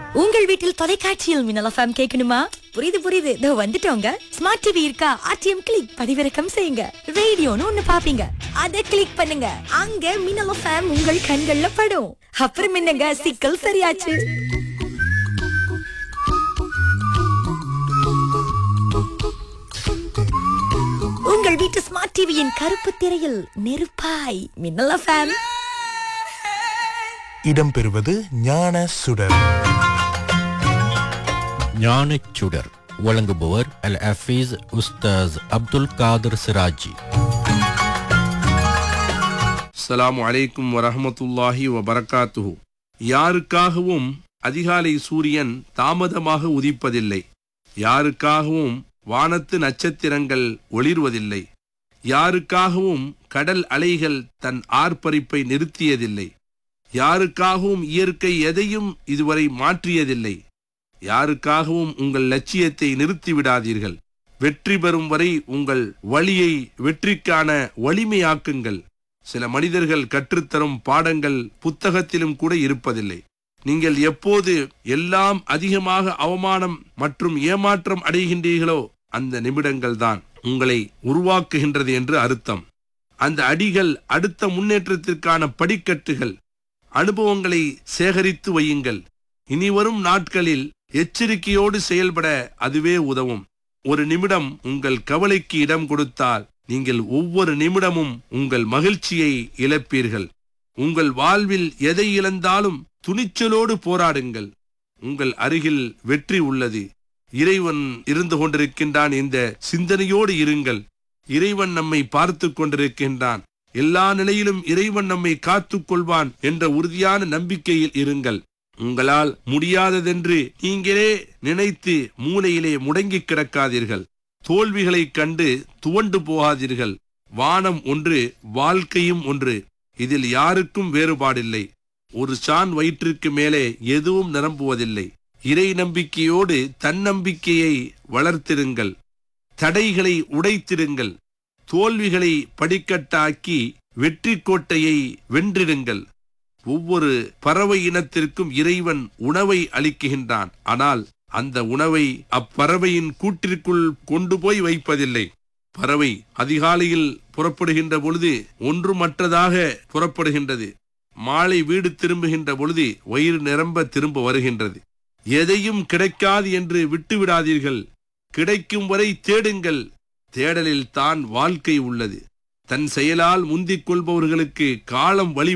உங்கள் வீட்டில் தொலைக்காட்சியில் மின்னல் எஃப்எம் கேட்கணுமா புரியுது புரியுது இதோ வந்துட்டோங்க ஸ்மார்ட் டிவி இருக்கா ஆர்டிஎம் கிளிக் பதிவிறக்கம் செய்யுங்க ரேடியோன்னு ஒண்ணு பாப்பீங்க அத கிளிக் பண்ணுங்க அங்க மின்னல் எஃப்எம் உங்கள் கண்கள்ல படும் அப்புறம் என்னங்க சிக்கல் சரியாச்சு உங்கள் வீட்டு ஸ்மார்ட் டிவியின் கருப்பு திரையில் நெருப்பாய் மின்னல் எஃப்எம் இடம்பெறுவது ஞான சுடர் ஞானச் சுடர் வழங்குபவர் அல் ஹஃபீஸ் உஸ்தாஸ் அப்துல் காதர் சிராஜி அஸ்ஸலாமு அலைக்கும் வரஹமத்துல்லாஹி வபரகாத்துஹு யாருக்காகவும் அதிகாலை சூரியன் தாமதமாக உதிப்பதில்லை யாருக்காகவும் வானத்து நட்சத்திரங்கள் ஒளிர்வதில்லை யாருக்காகவும் கடல் அலைகள் தன் ஆர்ப்பரிப்பை நிறுத்தியதில்லை யாருக்காகவும் இயற்கை எதையும் இதுவரை மாற்றியதில்லை யாருக்காகவும் உங்கள் லட்சியத்தை நிறுத்திவிடாதீர்கள் வெற்றி பெறும் வரை உங்கள் வழியை வெற்றிக்கான வலிமையாக்குங்கள் சில மனிதர்கள் கற்றுத்தரும் பாடங்கள் புத்தகத்திலும் கூட இருப்பதில்லை நீங்கள் எப்போது எல்லாம் அதிகமாக அவமானம் மற்றும் ஏமாற்றம் அடைகின்றீர்களோ அந்த நிமிடங்கள் தான் உங்களை உருவாக்குகின்றது என்று அர்த்தம் அந்த அடிகள் அடுத்த முன்னேற்றத்திற்கான படிக்கட்டுகள் அனுபவங்களை சேகரித்து வையுங்கள் இனிவரும் நாட்களில் எச்சரிக்கையோடு செயல்பட அதுவே உதவும் ஒரு நிமிடம் உங்கள் கவலைக்கு இடம் கொடுத்தால் நீங்கள் ஒவ்வொரு நிமிடமும் உங்கள் மகிழ்ச்சியை இழப்பீர்கள் உங்கள் வாழ்வில் எதை இழந்தாலும் துணிச்சலோடு போராடுங்கள் உங்கள் அருகில் வெற்றி உள்ளது இறைவன் இருந்து கொண்டிருக்கின்றான் இந்த சிந்தனையோடு இருங்கள் இறைவன் நம்மை பார்த்து கொண்டிருக்கின்றான் எல்லா நிலையிலும் இறைவன் நம்மை காத்துக் கொள்வான் என்ற உறுதியான நம்பிக்கையில் இருங்கள் உங்களால் முடியாததென்று நீங்களே நினைத்து மூலையிலே முடங்கி கிடக்காதீர்கள் தோல்விகளைக் கண்டு துவண்டு போகாதீர்கள் வானம் ஒன்று வாழ்க்கையும் ஒன்று இதில் யாருக்கும் வேறுபாடில்லை ஒரு சான் வயிற்றுக்கு மேலே எதுவும் நிரம்புவதில்லை இறை நம்பிக்கையோடு தன்னம்பிக்கையை வளர்த்திருங்கள் தடைகளை உடைத்திருங்கள் தோல்விகளை படிக்கட்டாக்கி வெற்றி கோட்டையை வென்றிடுங்கள் ஒவ்வொரு பறவை இனத்திற்கும் இறைவன் உணவை அளிக்குகின்றான் ஆனால் அந்த உணவை அப்பறவையின் கூட்டிற்குள் கொண்டு போய் வைப்பதில்லை பறவை அதிகாலையில் புறப்படுகின்ற பொழுது ஒன்றுமற்றதாக புறப்படுகின்றது மாலை வீடு திரும்புகின்ற பொழுது வயிறு நிரம்ப திரும்ப வருகின்றது எதையும் கிடைக்காது என்று விட்டுவிடாதீர்கள் கிடைக்கும் வரை தேடுங்கள் தேடலில் தான் வாழ்க்கை உள்ளது தன் செயலால் முந்திக் கொள்பவர்களுக்கு காலம் வழி